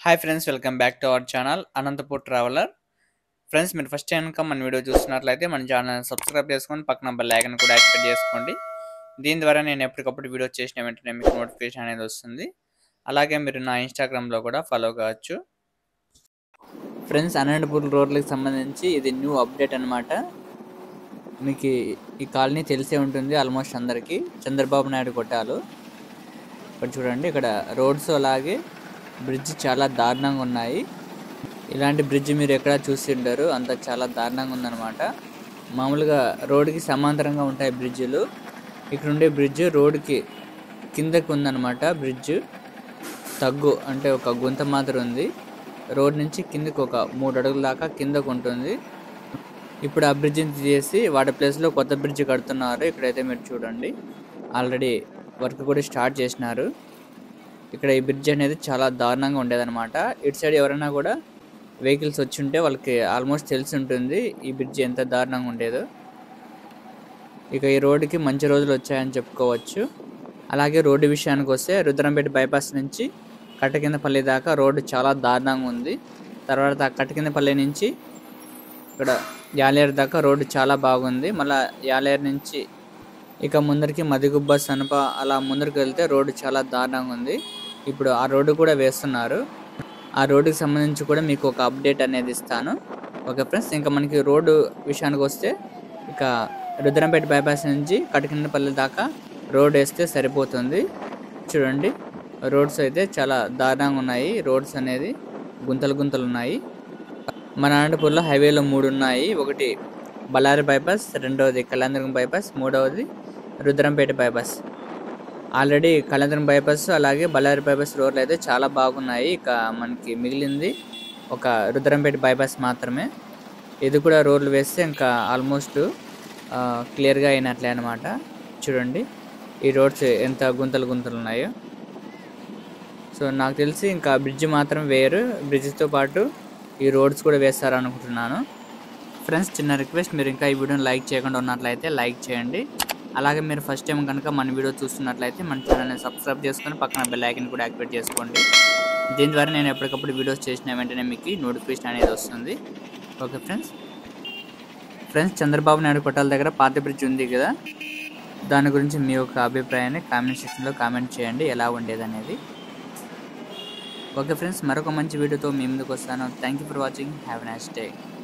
hi friends welcome back to our channel Anantapur traveller friends మీరు first time కనుక మన video చూస్తున్నట్లయితే మన ఛానల్ సబ్స్క్రైబ్ చేసుకొని పక్కన బెల్ ఐకాన్ కూడా యాక్టివేట్ చేసుకోండి దీని ద్వారా నేను ఎప్పటికప్పుడు వీడియో చేసిన వెంటనే మీకు నోటిఫికేషన్ అనేది వస్తుంది అలాగే మీరు నా ఇన్స్టాగ్రామ్లో కూడా ఫాలో కావచ్చు ఫ్రెండ్స్ అనంతపూర్ రోడ్లకు సంబంధించి ఇది న్యూ అప్డేట్ అనమాట మీకు ఈ కాలనీ తెలిసే ఉంటుంది ఆల్మోస్ట్ అందరికీ చంద్రబాబు నాయుడు కొట్టాలు ఇక్కడ చూడండి ఇక్కడ రోడ్స్ అలాగే బ్రిడ్జ్ చాలా దారుణంగా ఉన్నాయి ఇలాంటి బ్రిడ్జ్ మీరు ఎక్కడ చూసి ఉండరు అంత చాలా దారుణంగా ఉందన్నమాట మామూలుగా రోడ్డుకి సమాంతరంగా ఉంటాయి బ్రిడ్జిలు ఇక్కడ ఉండే బ్రిడ్జ్ రోడ్డుకి కిందకి ఉందన్నమాట బ్రిడ్జ్ తగ్గు అంటే ఒక గుంత మాత్రం ఉంది రోడ్ నుంచి కిందకి ఒక మూడు అడుగుల దాకా కిందకు ఉంటుంది ఇప్పుడు ఆ బ్రిడ్జిని తీసేసి వాటి ప్లేస్లో కొత్త బ్రిడ్జ్ కడుతున్నారు ఇక్కడైతే మీరు చూడండి ఆల్రెడీ వర్క్ కూడా స్టార్ట్ చేసినారు ఇక్కడ ఈ బ్రిడ్జ్ అనేది చాలా దారుణంగా ఉండేదన్నమాట ఇటు సైడ్ ఎవరైనా కూడా వెహికల్స్ వచ్చి ఉంటే వాళ్ళకి ఆల్మోస్ట్ తెలిసి ఉంటుంది ఈ బ్రిడ్జ్ ఎంత దారుణంగా ఉండేదో ఇక ఈ రోడ్డుకి మంచి రోజులు వచ్చాయని చెప్పుకోవచ్చు అలాగే రోడ్డు విషయానికి వస్తే రుద్రంపేట బైపాస్ నుంచి కట్టకిందపల్లి దాకా రోడ్డు చాలా దారుణంగా ఉంది తర్వాత ఆ కట్టకిందపల్లి నుంచి ఇక్కడ యాలేరు దాకా రోడ్డు చాలా బాగుంది మళ్ళీ యాలేరు నుంచి ఇక ముందరికి మదిగుబ్బ సనప అలా ముందరికి వెళ్తే రోడ్డు చాలా దారుణంగా ఉంది ఇప్పుడు ఆ రోడ్డు కూడా వేస్తున్నారు ఆ రోడ్డుకి సంబంధించి కూడా మీకు ఒక అప్డేట్ అనేది ఇస్తాను ఓకే ఫ్రెండ్స్ ఇంకా మనకి రోడ్డు విషయానికి వస్తే ఇక రుద్రంపేట బైపాస్ నుంచి కటకిందపల్లి దాకా రోడ్ వేస్తే సరిపోతుంది చూడండి రోడ్స్ అయితే చాలా దారుణంగా ఉన్నాయి రోడ్స్ అనేది గుంతలు గుంతలు ఉన్నాయి మన అనంతపూర్లో హైవేలో మూడు ఉన్నాయి ఒకటి బళ్ళారి బైపాస్ రెండవది కళ్యాణదుర్గం బైపాస్ మూడవది Rudrampeta bypass already Kalyanadurgam bypass అలాగే బళ్ళారి బైపాస్ రోడ్లు అయితే చాలా బాగున్నాయి ఇక మనకి మిగిలింది ఒక రుద్రంపేట బైపాస్ మాత్రమే ఇది కూడా రోడ్లు వేస్తే ఇంకా ఆల్మోస్ట్ క్లియర్గా అయినట్లే అనమాట చూడండి ఈ రోడ్స్ ఎంత గుంతలు గుంతలు ఉన్నాయో సో నాకు తెలిసి ఇంకా బ్రిడ్జ్ మాత్రం వేరు బ్రిడ్జ్తో పాటు ఈ రోడ్స్ కూడా వేస్తారు అనుకుంటున్నాను ఫ్రెండ్స్ చిన్న రిక్వెస్ట్ మీరు ఇంకా ఈ వీడియోని లైక్ చేయకుండా ఉన్నట్లయితే లైక్ చేయండి అలాగే మీరు ఫస్ట్ టైం కనుక మన వీడియో చూస్తున్నట్లయితే మన ఛానల్ని సబ్స్క్రైబ్ చేసుకొని పక్కన బెల్ ఐకన్ కూడా యాక్టివేట్ చేసుకోండి దీని ద్వారా నేను ఎప్పటికప్పుడు వీడియోస్ చేసిన వెంటనే మీకు నోటిఫికేషన్ అనేది వస్తుంది okay friends friends Chandrababu Naidu కొట్టాల దగ్గర పాత బ్రిడ్జ్ ఉంది కదా దాని గురించి మీ యొక్క అభిప్రాయాన్ని కామెంట్ సెక్షన్లో కామెంట్ చేయండి ఎలా ఉండేది అనేది ఓకే ఫ్రెండ్స్ మరొక మంచి వీడియోతో మీ ముందుకు వస్తాను thank you for watching have nice day